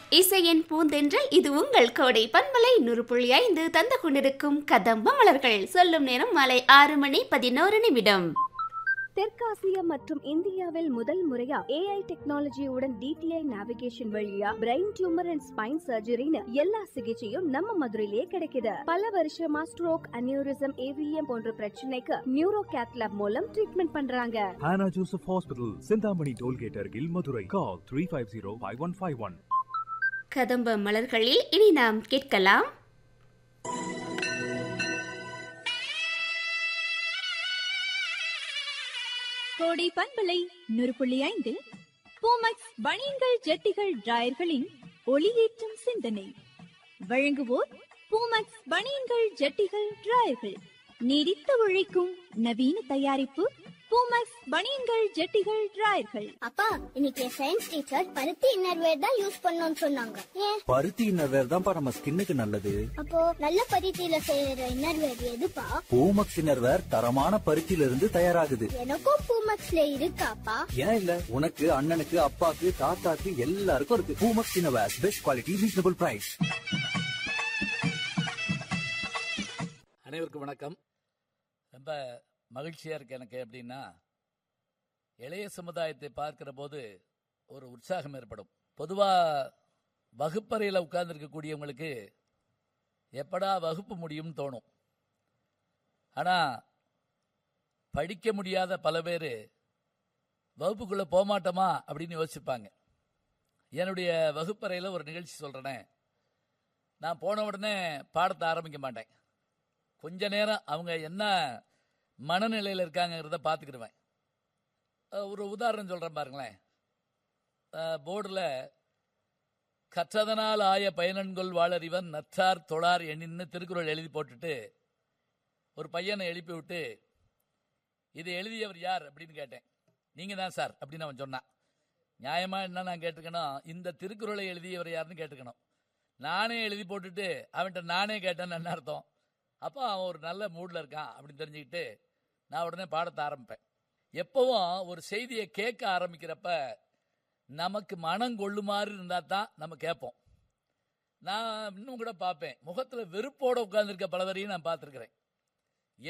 இசையின் பூந்தென்றல் இது உங்கள் கோடை பண்பலை நூறு புள்ளி ஐந்து தந்து கொண்டிருக்கும் கதம்ப மலர்கள் சொல்லும் நேரம் மாலை ஆறு மணி பதினோரு நிமிடம் தெற்காசியா மற்றும் இந்தியாவில் முதல் முறையா ஏஐ டெக்னாலஜியுடன் டிடிஐ நேவிகேஷன் வழியா பிரெயின் டியூமர் அண்ட் ஸ்பைன் சர்ஜரின்னு எல்லா சிகிச்சையும் நம்ம மதுரையிலே கிடைக்குது பல வருஷமா ஸ்ட்ரோக் அனியூரிசம் ஏவிஎம் போன்ற பிரச்சனைக்கு நியூரோ கேத்லாப் மூலம் ட்ரீட்மெண்ட் பண்றாங்க Hannah Joseph Hospital, Sindhamani Tollgate Argil, Madurai. Call 350-5151. கதம்ப மலர்களில் இனி நாம் கேட்கலாம் கோடை பண்பலை நூறு புள்ளி ஐந்தில் பூமக்ஸ் பனியன்கள் ஜட்டிகள் டிராயர்களின் ஒளியேற்றும் சிந்தனை வழங்குவோர் பூமக்ஸ் பனியன்கள் ஜட்டிகள் டிராயர்கள் நீடித்து உழைக்கும் நவீன தயாரிப்பு பூமக்ஸ் பனியன்கள் ஜட்டிகள் டிராயர்கள் அப்பா இன்னைக்கு சயின்ஸ் டீச்சர் பருத்தி இன்னர்வேர் தான் யூஸ் பண்ணணும்னு சொன்னாங்க ஏன் பருத்தி இன்னர்வேர் தான்ப்பா நம்ம ஸ்கின்னுக்கு நல்லது அப்போ நல்ல பருத்தியில செய்யற இன்னர்வேர் எதுப்பா பூமக்ஸ் இன்னர்வேர் தரமான பருத்தியில இருந்து தயாராகுது எனக்கும் பூமக்ஸ்ல இருக்காப்பா ஏன் இல்ல உனக்கு அண்ணனுக்கு அப்பாக்கு தாத்தாக்கு எல்லாருக்கும் இருக்கு Poomex innerwear best quality reasonable price அனைவருக்கும் வணக்கம் ரொம்ப மகிழ்ச்சியாக இருக்கு எனக்கு எப்படின்னா இளைய சமுதாயத்தை பார்க்கிற போது ஒரு உற்சாகம் ஏற்படும் பொதுவாக வகுப்பறையில் உட்கார்ந்துருக்கக்கூடியவங்களுக்கு எப்படா வகுப்பு முடியும்னு தோணும் ஆனால் படிக்க முடியாத பல பேர் வகுப்புக்குள்ளே போகமாட்டோமா அப்படின்னு யோசிப்பாங்க என்னுடைய வகுப்பறையில் ஒரு நிகழ்ச்சி சொல்கிறேனே நான் போன உடனே பாடத்தை ஆரம்பிக்க மாட்டேன் கொஞ்ச நேரம் அவங்க என்ன மனநிலையில் இருக்காங்கிறத பார்த்துக்கிடுவேன் அஹ் ஒரு உதாரணம் சொல்கிறேன் பாருங்களேன் போர்டில் கற்றதனால் ஆய பயனன்கொள் வாழறிவன் நற்றார் தொழார் எண்ணின்னு திருக்குறள் எழுதி போட்டுட்டு ஒரு பையனை எழுப்பி விட்டு இது எழுதியவர் யார் அப்படின்னு கேட்டேன் நீங்கள் தான் சார் அப்படின்னு அவன் சொன்னான் நியாயமாக என்ன நான் கேட்டுக்கணும் இந்த திருக்குறளை எழுதியவர் யாருன்னு கேட்டுக்கணும் நானே எழுதி போட்டுட்டு அவன்கிட்ட நானே கேட்டேன்னு என்ன அர்த்தம் அப்போ அவன் ஒரு நல்ல மூடில் இருக்கான் அப்படின்னு தெரிஞ்சுக்கிட்டு நான் உடனே பாடத்தை ஆரம்பிப்பேன் எப்பவும் ஒரு செய்தியை கேட்க ஆரம்பிக்கிறப்ப நமக்கு மனம் கொள்ளுமாறு இருந்தால் தான் நம்ம கேட்போம் நான் இன்னும் கூட பார்ப்பேன் முகத்தில் வெறுப்போடு உட்கார்ந்துருக்க பலவரையும் நான் பார்த்துருக்குறேன்